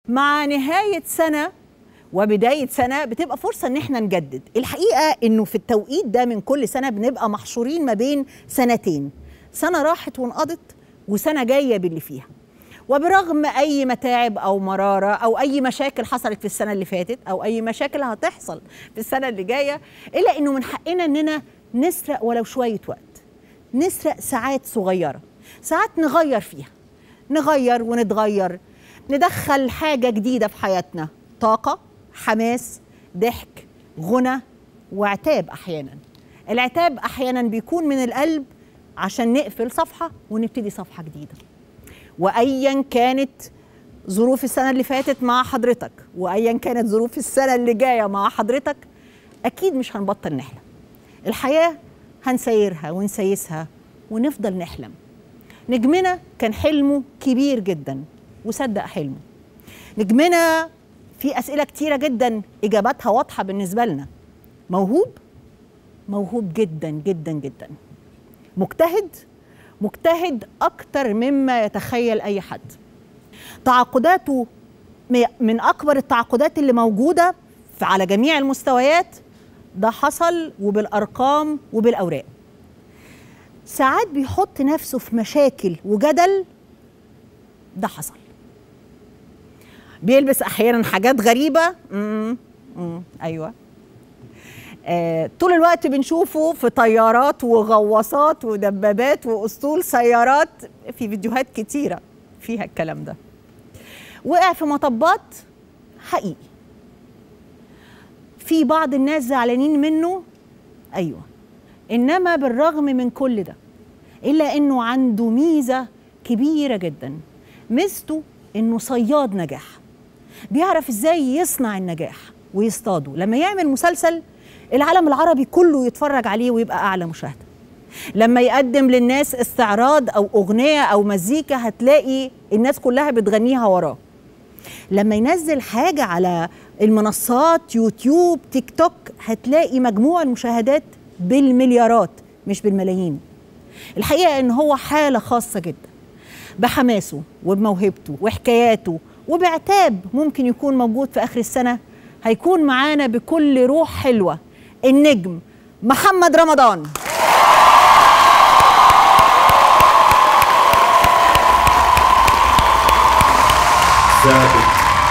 مع نهايه سنه وبدايه سنه بتبقى فرصه ان احنا نجدد الحقيقه انه في التوقيت ده من كل سنه بنبقى محشورين ما بين سنتين سنه راحت وانقضت وسنه جايه باللي فيها وبرغم اي متاعب او مراره او اي مشاكل حصلت في السنه اللي فاتت او اي مشاكل هتحصل في السنه اللي جايه الا انه من حقنا اننا نسرق ولو شويه وقت نسرق ساعات صغيره ساعات نغير فيها نغير ونتغير ندخل حاجه جديده في حياتنا طاقه حماس ضحك غنى وعتاب احيانا العتاب احيانا بيكون من القلب عشان نقفل صفحه ونبتدي صفحه جديده وايا كانت ظروف السنه اللي فاتت مع حضرتك وايا كانت ظروف السنه اللي جايه مع حضرتك اكيد مش هنبطل نحلم الحياه هنسيرها ونسيسها ونفضل نحلم نجمنا كان حلمه كبير جدا وصدق حلمه نجمنا في اسئله كتيره جدا اجاباتها واضحه بالنسبه لنا موهوب موهوب جدا جدا جدا مجتهد مجتهد اكتر مما يتخيل اي حد تعاقداته من اكبر التعاقدات اللي موجوده على جميع المستويات ده حصل وبالارقام وبالاوراق ساعات بيحط نفسه في مشاكل وجدل ده حصل بيلبس احيانا حاجات غريبه امم امم ايوه آه طول الوقت بنشوفه في طيارات وغواصات ودبابات واسطول سيارات في فيديوهات كتيره فيها الكلام ده وقع في مطبات حقيقي في بعض الناس زعلانين منه ايوه انما بالرغم من كل ده الا انه عنده ميزه كبيره جدا ميزته انه صياد نجاح بيعرف ازاي يصنع النجاح ويصطاده لما يعمل مسلسل العالم العربي كله يتفرج عليه ويبقى اعلى مشاهده لما يقدم للناس استعراض او اغنيه او مزيكا هتلاقي الناس كلها بتغنيها وراه لما ينزل حاجه على المنصات يوتيوب تيك توك هتلاقي مجموع المشاهدات بالمليارات مش بالملايين الحقيقه ان هو حاله خاصه جدا بحماسه وبموهبته وحكاياته وبعتاب ممكن يكون موجود في اخر السنه هيكون معانا بكل روح حلوه النجم محمد رمضان ثابت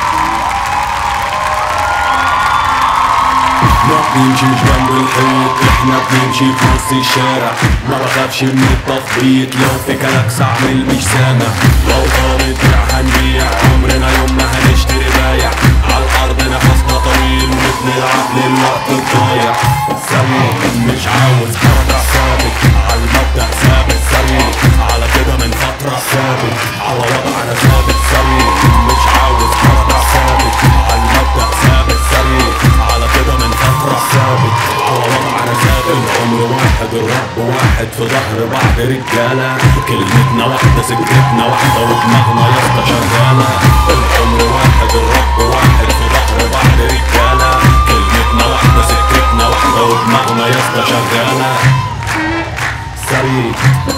ما بنمشي جنب الحيط احنا بنمشي في نص الشارع ما بخافش من التخبيط لو في كلاكس اعمل مش سامع لو طارت بيع هنبيع عمرنا يوم ما هنشتري بايع على الارض نفسنا طويل وبنلعب للوقت الضايع سريع مش عاوز حركة ثابت على المبدأ ثابت سريع على كده من فترة ثابت على وضعنا ثابت سريع مش عاوز حركة ثابت على المبدأ ثابت سريع على كده من فترة ثابت على وضعنا ثابت العمر واحد الرب واحد في ظهر بعض رجالة كلمتنا واحدة سكتنا واحدة ودماغنا يا اسطى شغالة العمر واحد الرب واحد في ظهر بعض رجالة كلمتنا واحدة سكتنا واحدة ودماغنا يا اسطى شغالة سريع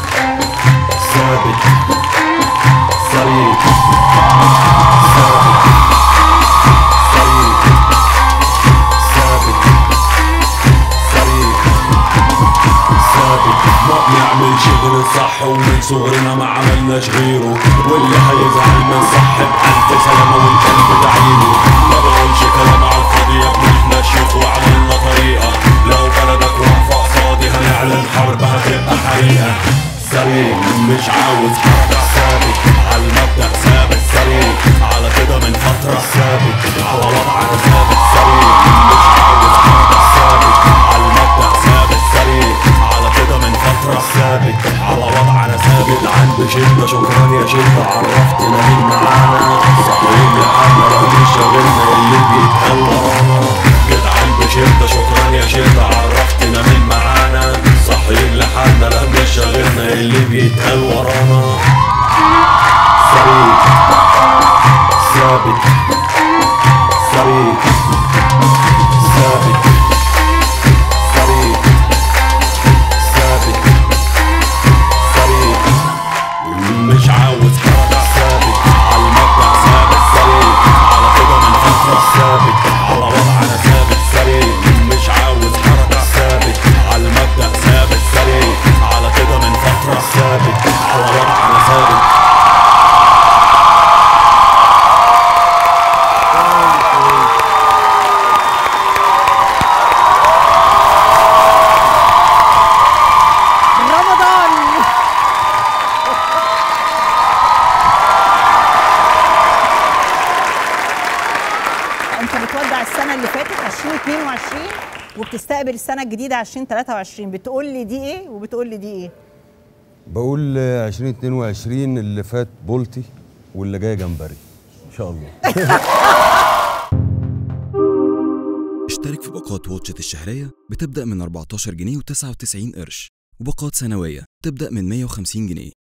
ثابت سريع ثابت سريع ثابت سريع ثابت ما بنعملش غير الصح ومن صغرنا ما عملناش غيره واللي هيزعل من صح بألف سلامة والقلب دعيله ما بقولش كلام على الفاضي يا ابني احنا شيوخ وعملنا طريقة لو بلدك واقفة قصادي هنعلن حرب هتبقى حقيقة سريع مش عاوز حركة ثابت على المبدأ ثابت سريع على كده من فترة ثابت على وضعنا ثابت سريع مش عاوز حركة ثابت على المبدأ ثابت سريع على كده من فترة ثابت على وضعنا ثابت عند شدة شكرا يا شدة عرفتنا مين معانا صحيح يا حنا لو مش شاغلنا اللي بيتقال ورانا جدعان بشدة شكرا يا شدة عرفتنا مين معانا صحيح لحالنا لا مش شاغلنا اللي بيتقال ورانا سريع ثابت سريع ثابت سريع ثابت سريع مش عاوز حركة ثابت على المبدأ ثابت سريع 2022 وبتستقبل السنه الجديده 2023 بتقول لي دي ايه وبتقول لي دي ايه بقول آه، 2022 اللي فات بولتي واللي جاي جمبري ان شاء الله اشترك في باقات واتشت الشهرية بتبدأ من 14 جنيه و99 قرش وباقات سنوية تبدأ من 150 جنيه